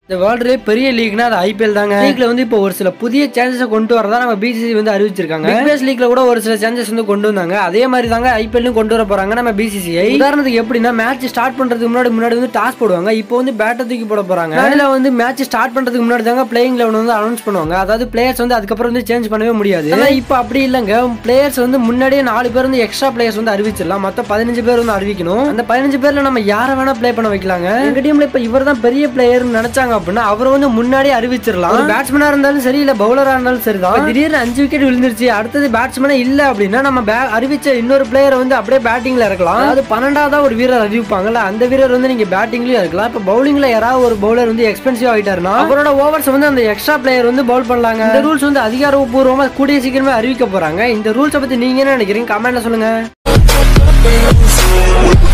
இந்த வேர்ல்டுலேயே பெரிய லீக்னா அது ஐபிஎல் தாங்க லீக்ல வந்து இப்போ ஒரு சில புதிய சேஞ்சஸை கொண்டு வரதா நம்ம பிசிசி வந்து அறிவிச்சிருக்காங்க பிக் பேஸ் லீக்ல கூட ஒரு சில சேஞ்சஸ் வந்து கொண்டு வந்தாங்க அதே மாதிரி தாங்க ஐபிஎல்லும் கொண்டு வர போறாங்க நம்ம பிசிசிஐ உதாரணத்துக்கு எப்படின்னா மேட்ச் ஸ்டார்ட் பண்றதுக்கு முன்னாடி முன்னாடி வந்து டாஸ் போடுவாங்க இப்போ வந்து பேட்டை தூக்கி போட போறாங்க அதுல வந்து மேட்ச் ஸ்டார்ட் பண்றதுக்கு முன்னாடி தாங்க பிளேயிங் லெவன் வந்து அனௌன்ஸ் பண்ணுவாங்க அதாவது பிளேயர்ஸ் வந்து அதுக்கப்புறம் வந்து சேஞ்ச் பண்ணவே முடியாது ஆனா இப்போ அப்படி இல்லைங்க பிளேயர்ஸ் வந்து முன்னாடியே நாலு பேர் வந்து எக்ஸ்ட்ரா பிளேயர்ஸ் வந்து அறிவிச்சிடலாம் மொத்தம் பதினஞ்சு பேர் வந்து அறிவிக்கணும் அந்த பதினஞ்சு பேர்ல நம்ம யாரை வேணா ப்ளே பண்ண வைக்கலாங்க எங்க டீம்ல இப்ப இவர் தான் பெரிய பிளேயர் நினைச்சாங்க அப்படின்னா அவர் வந்து முன்னாடியே அறிவிச்சிடலாம் பேட்ஸ்மேனா இருந்தாலும் சரி இல்ல பவுலரா இருந்தாலும் சரிதான் இப்ப திடீர்னு அஞ்சு விக்கெட் விழுந்துருச்சு அடுத்தது பேட்ஸ்மேனே இல்ல அப்படின்னா நம்ம ba- அறிவிச்ச இன்னொரு பிளேயரை வந்து அப்படியே பேட்டிங்ல இறக்கலாம் அது பன்னெண்டாவதா ஒரு வீரர் அறிவிப்பாங்கல்ல அந்த வீரர் வந்து நீங்க பேட்டிங்லயும் இருக்கலாம் இப்ப பவுலிங்ல யாராவது ஒரு பவுலர் வந்து எக்ஸ்பென்சிவ் ஆயிட்டாருன்னா அவரோட ஓவர்ஸ் வந்து அந்த எக்ஸ்ட்ரா பிளேயர் வந்து பவுல் பண்ணலாங்க இந்த ரூல்ஸ் வந்து அதிகாரப்பூர்வமா கூடிய சீக்கிரமே அறிவிக்க போறாங்க இந்த ரூல்ஸை பத்தி நீங்க என்ன நினைக்கிறீங்க கமெண்ட்ல சொல்லுங்க